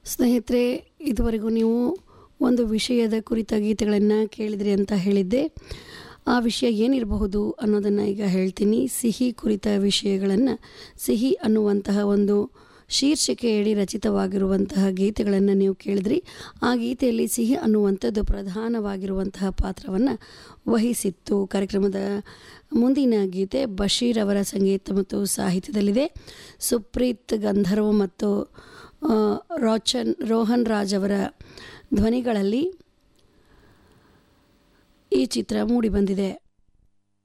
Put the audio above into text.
ಸ್ನೇಹಿತರೆ ಇದುವರೆಗೂ ನೀವು ಒಂದು ವಿಷಯದ ಕುರಿತ ಗೀತೆಗಳನ್ನು ಕೇಳಿದ್ರಿ ಅಂತ ಹೇಳಿದ್ದೆ ಆ ವಿಷಯ ಏನಿರಬಹುದು ಅನ್ನೋದನ್ನು ಈಗ ಹೇಳ್ತೀನಿ ಸಿಹಿ ಕುರಿತ ವಿಷಯಗಳನ್ನು ಸಿಹಿ ಅನ್ನುವಂತಹ ಒಂದು ಶೀರ್ಷಿಕೆಯಡಿ ರಚಿತವಾಗಿರುವಂತಹ ಗೀತೆಗಳನ್ನು ನೀವು ಕೇಳಿದ್ರಿ ಆ ಗೀತೆಯಲ್ಲಿ ಸಿಹಿ ಅನ್ನುವಂಥದ್ದು ಪ್ರಧಾನವಾಗಿರುವಂತಹ ಪಾತ್ರವನ್ನು ವಹಿಸಿತ್ತು ಕಾರ್ಯಕ್ರಮದ ಮುಂದಿನ ಗೀತೆ ಬಶೀರ್ ಅವರ ಸಂಗೀತ ಮತ್ತು ಸಾಹಿತ್ಯದಲ್ಲಿದೆ ಸುಪ್ರೀತ್ ಗಂಧರ್ವ ಮತ್ತು ಆ, ರೋಚನ್ ರೋಹನ್ ರಾಜ್ ಅವರ ಧ್ವನಿಗಳಲ್ಲಿ ಈ ಚಿತ್ರ ಮೂಡಿಬಂದಿದೆ